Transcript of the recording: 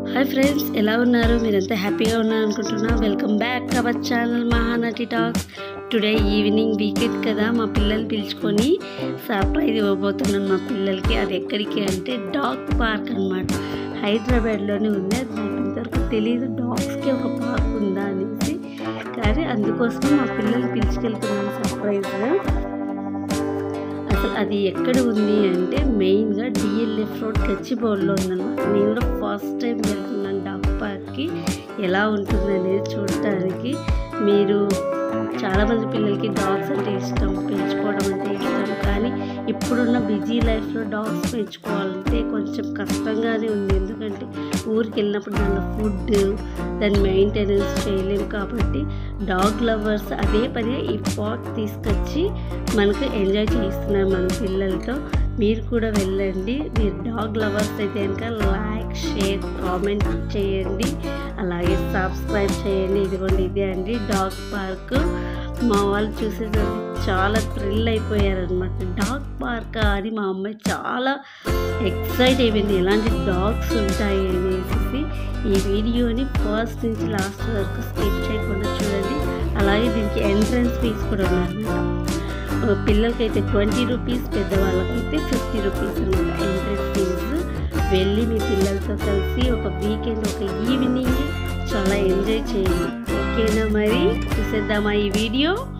hi friends ఎలా ఉన్నారు మీరంతా హ్యాపీగా ఉన్నారు అనుకుంటున్నా welcome back our channel Mahanati talks today evening weekend కదా మా పిల్లలు పిలుచుకొని సర్ప్రైజ్ ఇవ్వబోతున్నాను మా పిల్లలకి అది ఎక్కడికి అంటే డాగ్ పార్క్ అనమాట హైదరాబాద్లోనే ఉంది అది నాకు ఇంతవరకు తెలియదు డాగ్స్కి ఒక పార్క్ ఉందా అనేసి కానీ అందుకోసం మా పిల్లలు పిలుచుకెళ్తున్నాను సర్ప్రైజ్గా అసలు అది ఎక్కడ ఉంది అంటే మెయిన్గా డిఎల్ఎఫ్ రోడ్ గచ్చిబౌల్లో ఉందన్నమాట నేను కూడా ఫస్ట్ టైం వెళ్తున్నాను డాగ్ పార్క్కి ఎలా ఉంటుంది అనేది చూడటానికి మీరు చాలామంది పిల్లలకి డాగ్స్ అంటే ఇష్టం పెంచుకోవడం అంటే ఇష్టం కానీ ఇప్పుడున్న బిజీ లైఫ్లో డాగ్స్ పెంచుకోవాలంటే కొంచెం కష్టంగానే ఉంది ఎందుకంటే ఊరికి వెళ్ళినప్పుడు దాని ఫుడ్ దాని మెయింటెనెన్స్ చేయలేము కాబట్టి డాగ్ లవర్స్ అదే పనిగా ఈ పార్క్ తీసుకొచ్చి మనకు ఎంజాయ్ చేయిస్తున్నారు మన పిల్లలతో మీరు కూడా వెళ్ళండి మీరు డాగ్ లవర్స్ అయితే కనుక లైక్ షేర్ కామెంట్ చేయండి అలాగే సబ్స్క్రైబ్ చేయండి ఇదిగోండి ఇదే అండి డాగ్ పార్క్ మా వాళ్ళు చూసేసరికి చాలా థ్రిల్ అయిపోయారనమాట డాగ్ పార్క్ అని మా అమ్మాయి చాలా ఎక్సైట్ అయిపోయింది ఎలాంటి డాగ్స్ ఉంటాయి అనేసి ఈ వీడియోని ఫస్ట్ నుంచి లాస్ట్ వరకు స్కిప్ చేయకుండా చూడండి అలాగే దీనికి ఎంట్రన్స్ ఫీజ్ కూడా ఉందన్నమాట పిల్లలకైతే ట్వంటీ రూపీస్ పెద్దవాళ్ళకైతే ఫిఫ్టీ రూపీస్ అనమాట ఎంట్రన్స్ ఫీజు వెళ్ళి మీ పిల్లలతో కలిసి ఒక వీకెండ్ ఒక ఈవినింగ్ చాలా ఎంజాయ్ చేయండి ఓకేనా మరి చూసేద్దామా ఈ వీడియో